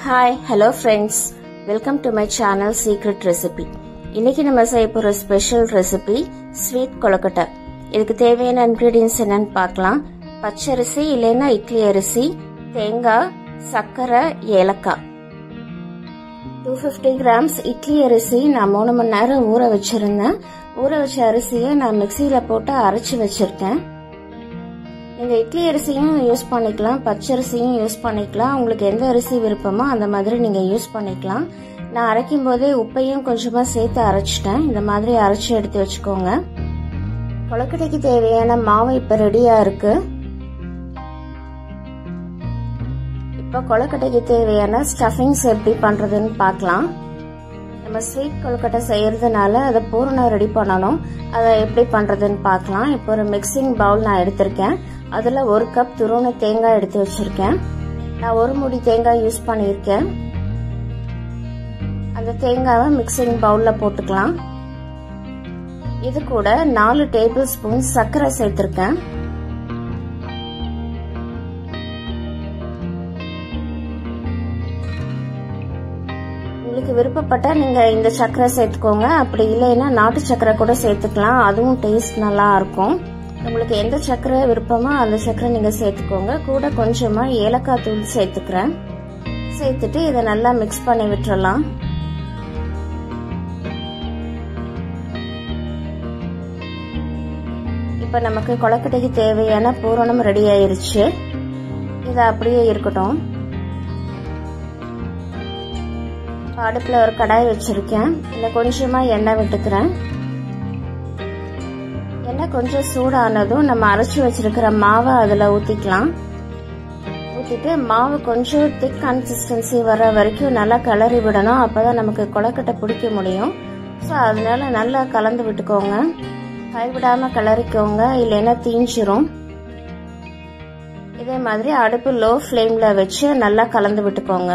hi hello friends welcome to my channel secret recipe இன்னைக்கு நம்ம செய்ய போகிற ஸ்பெஷல் ரெசிபி ஸ்வீட் கொழுக்கட்டை இதுக்கு தேவையான இன்க்ரீடியன்ஸ் என்னன்னு பார்க்கலாம் பச்சரிசி இல்லைன்னா இட்லி அரிசி தேங்காய் சர்க்கரை ஏலக்காய் டூ ஃபிஃப்டி கிராம்ஸ் இட்லி அரிசி நான் மூணு மணி நேரம் ஊற வச்சிருந்தேன் ஊற வச்ச அரிசியை நான் மிக்சியில் போட்டு அரைச்சி வச்சிருக்கேன் நீங்கள் இட்லி அரிசியும் யூஸ் பண்ணிக்கலாம் பச்சரிசியும் யூஸ் பண்ணிக்கலாம் உங்களுக்கு எந்த அரிசி விருப்பமோ அந்த மாதிரி நீங்கள் யூஸ் பண்ணிக்கலாம் நான் அரைக்கும் போதே உப்பையும் கொஞ்சமாக சேர்த்து அரைச்சிட்டேன் இந்த மாதிரி அரைச்சி எடுத்து வச்சுக்கோங்க கொழக்கட்டைக்கு தேவையான மாவு இப்போ ரெடியாக இருக்கு இப்போ கொழக்கட்டைக்கு தேவையான ஸ்டஃபிங்ஸ் எப்படி பண்ணுறதுன்னு பார்க்கலாம் நம்ம ஸ்வீட் கொழுக்கட்டை செய்யறதுனால அதை பூரணம் ரெடி பண்ணணும் அதை எப்படி பண்ணுறதுன்னு பார்க்கலாம் இப்போ ஒரு மிக்சிங் பவுல் நான் எடுத்திருக்கேன் அதில் ஒரு கப் துருவன தேங்காய் எடுத்து வச்சுருக்கேன் நான் ஒரு முடி தேங்காய் யூஸ் பண்ணியிருக்கேன் அந்த தேங்காவை மிக்சிங் பவுலில் போட்டுக்கலாம் இது கூட நாலு டேபிள் ஸ்பூன் சர்க்கரை சேர்த்துருக்கேன் உங்களுக்கு விருப்பப்பட்டா நீங்க இந்த சர்க்கரை சேர்த்துக்கோங்க அப்படி இல்லைன்னா நாட்டு சர்க்கரை கூட சேர்த்துக்கலாம் அதுவும் டேஸ்ட் நல்லா இருக்கும் உங்களுக்கு எந்த சர்க்கரை விருப்பமோ அந்த சர்க்கரை நீங்க சேர்த்துக்கோங்க கூட கொஞ்சமா ஏலக்காய் தூள் சேர்த்துக்கிறேன் சேர்த்துட்டு இதை நல்லா மிக்ஸ் பண்ணி விட்டுறலாம் இப்ப நமக்கு கொழக்கட்டைக்கு தேவையான பூரணம் ரெடி ஆயிருச்சு இது அப்படியே இருக்கட்டும் அடுப்பில் ஒரு கடாய் வச்சுருக்கேன் இதில் கொஞ்சமாக எண்ணெய் விட்டுக்கிறேன் எண்ணெய் கொஞ்சம் சூடானதும் நம்ம அரைச்சி வச்சிருக்கிற மாவை அதில் ஊற்றிக்கலாம் ஊற்றிட்டு மாவு கொஞ்சம் திக் கன்சிஸ்டன்சி வர வரைக்கும் நல்லா கிளறி விடணும் அப்போ தான் நமக்கு கொழக்கட்டை பிடிக்க முடியும் ஸோ அதனால நல்லா கலந்து விட்டுக்கோங்க கைவிடாமல் கிளறிக்கோங்க இல்லைன்னா தீஞ்சிரும் இதே மாதிரி அடுப்பு லோ ஃப்ளேமில் வச்சு நல்லா கலந்து விட்டுக்கோங்க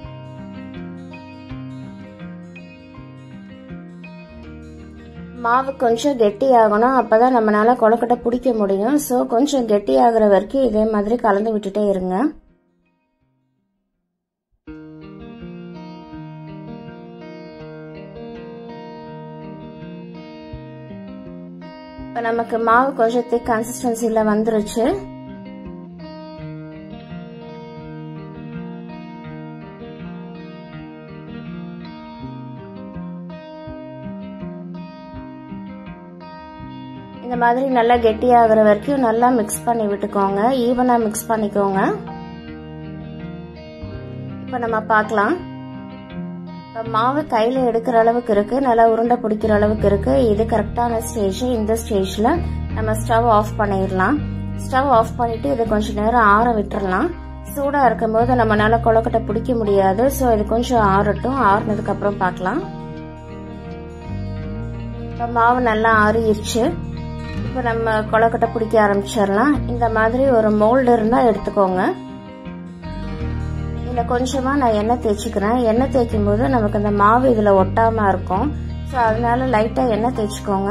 மாவு கொஞ்சம் கெட்டி ஆகணும் அப்பதான் நம்மளால கொழுக்கட்டை பிடிக்க முடியும் ஸோ கொஞ்சம் கெட்டி ஆகுற வரைக்கும் இதே மாதிரி கலந்து விட்டுட்டே இருங்க இப்போ நமக்கு மாவு கொஞ்சம் திக் கன்சிஸ்டன்சியில் வந்துருச்சு இந்த மாதிரி நல்லா கெட்டியாகிற வரைக்கும் நல்லா மிக்ஸ் பண்ணி விட்டுக்கோங்க ஈவனாக மிக்ஸ் பண்ணிக்கோங்க இப்போ நம்ம பார்க்கலாம் இப்போ மாவு கையில் எடுக்கிற அளவுக்கு இருக்கு நல்லா உருண்டை பிடிக்கிற அளவுக்கு இருக்கு இது கரெக்டான ஸ்டேஜ் இந்த ஸ்டேஜில் நம்ம ஸ்டவ் ஆஃப் பண்ணிடலாம் ஸ்டவ் ஆஃப் பண்ணிட்டு இதை கொஞ்சம் நேரம் ஆற விட்டுறலாம் சூடாக இருக்கும்போது நம்மளால கொழக்கட்டை பிடிக்க முடியாது ஸோ இது கொஞ்சம் ஆறட்டும் ஆறுனதுக்கு அப்புறம் பார்க்கலாம் இப்போ மாவு நல்லா ஆறிடுச்சு இப்போ நம்ம கொழக்கட்டை பிடிக்க ஆரம்பிச்சிடலாம் இந்த மாதிரி ஒரு மோல்டு இருந்தால் எடுத்துக்கோங்க இதில் கொஞ்சமாக நான் எண்ணெய் தேய்ச்சிக்கிறேன் எண்ணெய் தேய்க்கும் போது நமக்கு இந்த மாவு இதில் ஒட்டாமல் இருக்கும் ஸோ அதனால லைட்டாக எண்ணெய் தேய்ச்சிக்கோங்க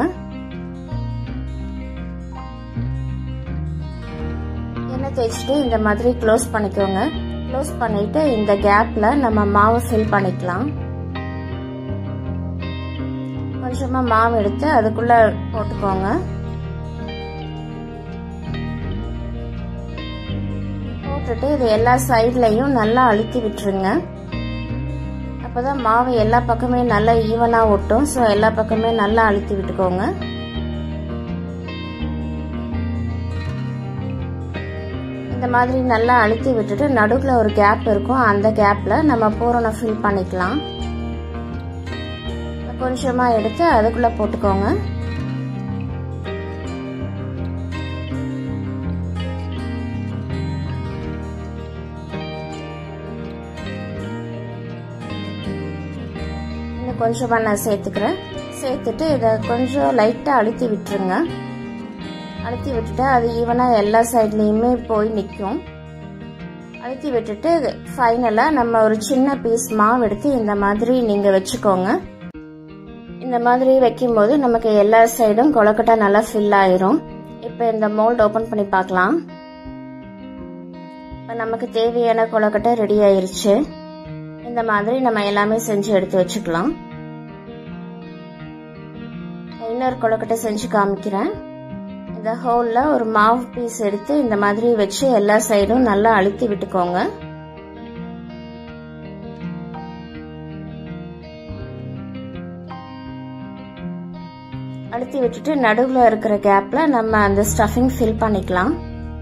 எண்ணெய் தேய்ச்சிட்டு இந்த மாதிரி க்ளோஸ் பண்ணிக்கோங்க க்ளோஸ் பண்ணிட்டு இந்த கேப்பில் நம்ம மாவு ஃபில் பண்ணிக்கலாம் கொஞ்சமாக மாவு எடுத்து அதுக்குள்ளே போட்டுக்கோங்க போட்டுட்டு இது எல்லா சைட்லையும் நல்லா அழுத்தி விட்டுருங்க அப்போதான் மாவு எல்லா பக்கமே நல்லா ஈவனாக ஒட்டும் ஸோ எல்லா பக்கமே நல்லா அழுத்தி விட்டுக்கோங்க இந்த மாதிரி நல்லா அழுத்தி விட்டுட்டு நடுவில் ஒரு கேப் இருக்கும் அந்த கேப்பில் நம்ம பூரணம் ஃபில் பண்ணிக்கலாம் கொஞ்சமாக எடுத்து அதுக்குள்ளே போட்டுக்கோங்க இன்னும் கொஞ்சமாக நான் சேர்த்துக்கிறேன் சேர்த்துட்டு இதை கொஞ்சம் லைட்டாக அழுத்தி விட்டுருங்க அழுத்தி விட்டுட்டு அது ஈவனாக எல்லா சைட்லேயுமே போய் நிற்கும் அழுத்தி விட்டுட்டு ஃபைனலாக நம்ம ஒரு சின்ன பீஸ் மாவு எடுத்து இந்த மாதிரி நீங்கள் வச்சுக்கோங்க இந்த மாதிரி வைக்கும்போது நமக்கு எல்லா சைடும் கொழக்கட்டை நல்லா ஃபில் ஆயிரும் இப்போ இந்த மோல்ட் ஓப்பன் பண்ணி பார்க்கலாம் இப்போ நமக்கு தேவையான கொழக்கட்டை ரெடி ஆயிருச்சு இந்த மாதிரி நம்ம எல்லாமே செஞ்சு எடுத்து வச்சுக்கலாம் இன்னொரு கொழுக்கட்டை செஞ்சு காமிக்கிறேன் இந்த ஹோலில் ஒரு மாவு பீஸ் எடுத்து இந்த மாதிரி வச்சு எல்லா சைடும் நல்லா அழுத்தி விட்டுக்கோங்க அழுத்தி விட்டுட்டு நடுவில் இருக்கிற கேப்பில் நம்ம அந்த ஸ்டஃபிங் ஃபில் பண்ணிக்கலாம்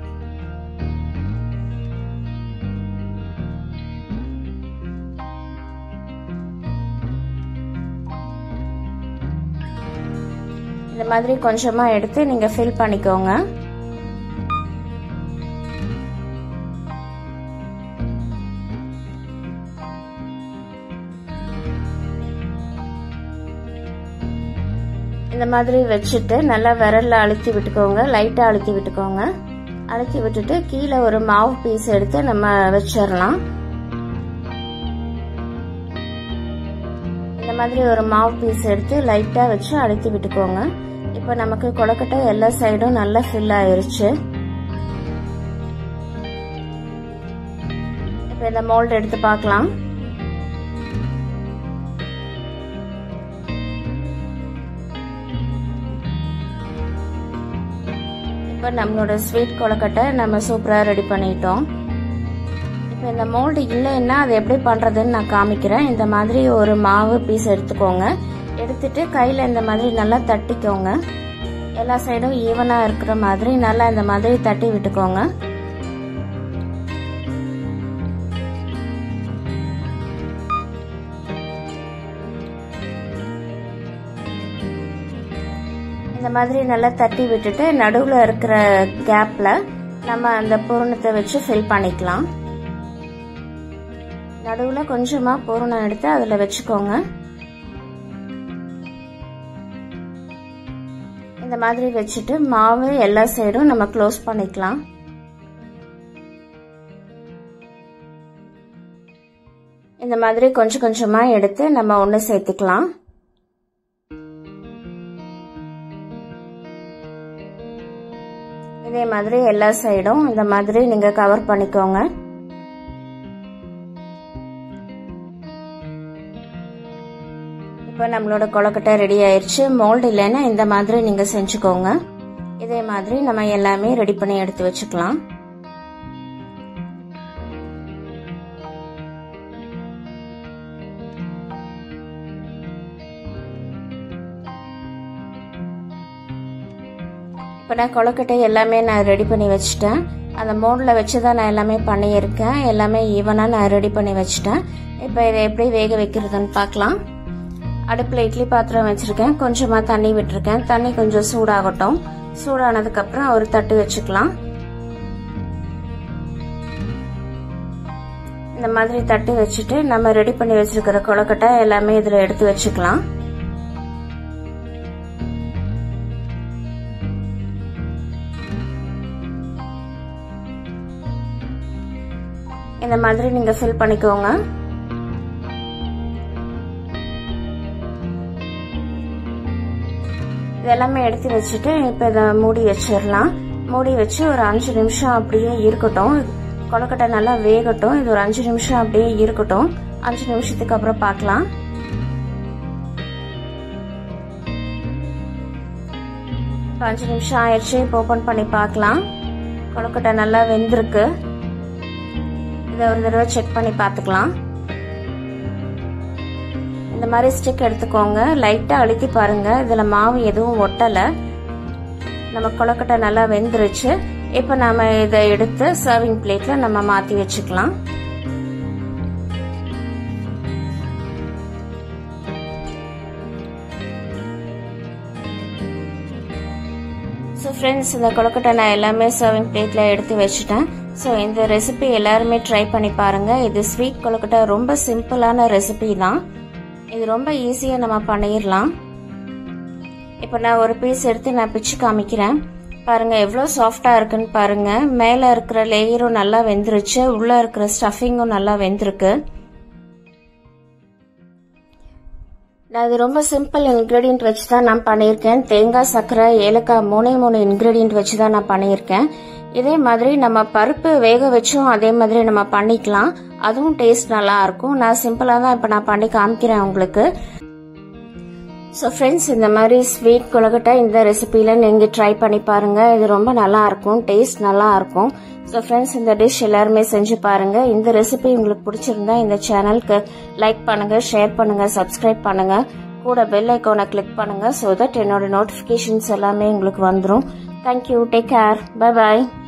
இந்த மாதிரி கொஞ்சமாக எடுத்து நீங்கள் ஃபில் பண்ணிக்கோங்க இந்த மாதிரி வச்சுட்டு நல்லா விரல்ல அழுத்தி விட்டுக்கோங்க லைட்டாக அழுத்தி விட்டுக்கோங்க அழுத்தி விட்டுட்டு கீழே ஒரு மாவு பீஸ் எடுத்து நம்ம வச்சிடலாம் இந்த மாதிரி ஒரு மாவு பீஸ் எடுத்து லைட்டாக வச்சு அழுத்தி விட்டுக்கோங்க இப்போ நமக்கு கொலக்கட்டை எல்லா சைடும் நல்லா ஃபில் ஆயிருச்சு இப்போ இந்த மோல்டு எடுத்து பார்க்கலாம் இப்போ நம்மளோட ஸ்வீட் கொலக்கட்டை நம்ம சூப்பராக ரெடி பண்ணிட்டோம் இப்போ இந்த மோல்டு இல்லைன்னா அது எப்படி பண்ணுறதுன்னு நான் காமிக்கிறேன் இந்த மாதிரி ஒரு மாவு பீஸ் எடுத்துக்கோங்க எடுத்துட்டு கையில் இந்த மாதிரி நல்லா தட்டிக்கோங்க எல்லா சைடும் ஈவனாக இருக்கிற மாதிரி நல்லா இந்த மாதிரி தட்டி விட்டுக்கோங்க இந்த மாதிரி நல்லா தட்டி விட்டுட்டு நடுவில் இருக்கிற கேப்பில் நம்ம அந்த பூரணத்தை வச்சு ஃபில் பண்ணிக்கலாம் நடுவில் கொஞ்சமாக பூரணம் எடுத்து அதில் வச்சுக்கோங்க இந்த மாதிரி வச்சுட்டு மாவு எல்லா சைடும் நம்ம க்ளோஸ் பண்ணிக்கலாம் இந்த மாதிரி கொஞ்சம் கொஞ்சமாக எடுத்து நம்ம ஒன்று சேர்த்துக்கலாம் இதே மாதிரி எல்லா சைடும் இந்த மாதிரி நீங்கள் கவர் பண்ணிக்கோங்க இப்போ நம்மளோட கொலக்கட்டை ரெடி ஆயிடுச்சு மோல்டு இல்லைன்னா இந்த மாதிரி நீங்கள் செஞ்சுக்கோங்க இதே மாதிரி நம்ம எல்லாமே ரெடி பண்ணி எடுத்து வச்சுக்கலாம் இப்போ நான் கொலக்கட்டை எல்லாமே நான் ரெடி பண்ணி வச்சுட்டேன் அந்த மோடில் வச்சு தான் நான் எல்லாமே பண்ணியிருக்கேன் எல்லாமே ஈவனாக நான் ரெடி பண்ணி வச்சுட்டேன் இப்போ இதை எப்படி வேக வைக்கிறதுன்னு பார்க்கலாம் அடுப்பில் இட்லி பாத்திரம் வச்சுருக்கேன் கொஞ்சமாக தண்ணி விட்டுருக்கேன் தண்ணி கொஞ்சம் சூடாகட்டும் சூடானதுக்கப்புறம் ஒரு தட்டு வச்சுக்கலாம் இந்த மாதிரி தட்டு வச்சுட்டு நம்ம ரெடி பண்ணி வச்சிருக்கிற கொலக்கட்டை எல்லாமே இதில் எடுத்து வச்சுக்கலாம் இந்த மாதிரி நீங்கள் ஃபில் பண்ணிக்கோங்க இதெல்லாமே எடுத்து வச்சுட்டு இப்போ இதை மூடி வச்சிடலாம் மூடி வச்சு ஒரு அஞ்சு நிமிஷம் அப்படியே இருக்கட்டும் கொலக்கட்டை நல்லா வேகட்டும் இது ஒரு அஞ்சு நிமிஷம் அப்படியே இருக்கட்டும் அஞ்சு நிமிஷத்துக்கு அப்புறம் பார்க்கலாம் இப்போ அஞ்சு நிமிஷம் ஆயிடுச்சு இப்போ ஓப்பன் பண்ணி பார்க்கலாம் கொலக்கட்டை நல்லா வெந்திருக்கு இதை ஒரு தடவை செக் பண்ணி பார்த்துக்கலாம் இந்த மாதிரி ஸ்டிக் எடுத்துக்கோங்க லைட்டாக அழுத்தி பாருங்க இதில் மாவு எதுவும் ஒட்டலை நம்ம கொலக்கட்டை நல்லா வெந்துருச்சு இப்போ நம்ம இதை எடுத்து சர்விங் பிளேட்டில் நம்ம மாற்றி வச்சுக்கலாம் ஸோ ஃப்ரெண்ட்ஸ் இந்த கொலக்கட்டை நான் எல்லாமே சர்விங் பிளேட்டில் எடுத்து வச்சுட்டேன் ஸோ இந்த ரெசிபி எல்லாருமே ட்ரை பண்ணி பாருங்கள் இது ஸ்வீட் கொலக்கட்டை ரொம்ப சிம்பிளான ரெசிபி தான் இது ரொம்ப ஈஸியாக நம்ம பண்ணிடலாம் இப்போ நான் ஒரு பீஸ் எடுத்து நான் பிச்சு காமிக்கிறேன் பாருங்க எவ்வளோ சாஃப்டாக இருக்குன்னு பாருங்க மேலே இருக்கிற லேயரும் நல்லா வெந்துருச்சு உள்ளே இருக்கிற ஸ்டஃபிங்கும் நல்லா வெந்திருக்கு நான் இது ரொம்ப சிம்பிள் இன்க்ரீடியன்ட் வச்சு தான் நான் பண்ணியிருக்கேன் தேங்காய் சர்க்கரை ஏலக்காய் மூணே மூணு இன்க்ரீடியன்ட் வச்சு தான் நான் பண்ணியிருக்கேன் இதே மாதிரி நம்ம பருப்பு வேக வச்சும் அதே மாதிரி நம்ம பண்ணிக்கலாம் அதுவும் டேஸ்ட் நல்லா இருக்கும் நான் சிம்பிளாக தான் இப்போ நான் பண்ணி காமிக்கிறேன் உங்களுக்கு ஸோ ஃப்ரெண்ட்ஸ் இந்த மாதிரி ஸ்வீட் கொலக்கட்டை இந்த ரெசிபியில் நீங்கள் ட்ரை பண்ணி பாருங்கள் இது ரொம்ப நல்லா இருக்கும் டேஸ்ட் நல்லா இருக்கும் ஸோ ஃப்ரெண்ட்ஸ் இந்த டிஷ் எல்லாருமே செஞ்சு பாருங்கள் இந்த ரெசிபி உங்களுக்கு பிடிச்சிருந்தா இந்த சேனலுக்கு லைக் பண்ணுங்கள் ஷேர் பண்ணுங்கள் சப்ஸ்கிரைப் பண்ணுங்கள் கூட பெல் ஐக்கானை கிளிக் பண்ணுங்கள் ஸோ தட் என்னோட நோட்டிஃபிகேஷன்ஸ் எல்லாமே உங்களுக்கு வந்துடும் தேங்க்யூ டேக் கேர் பை பாய்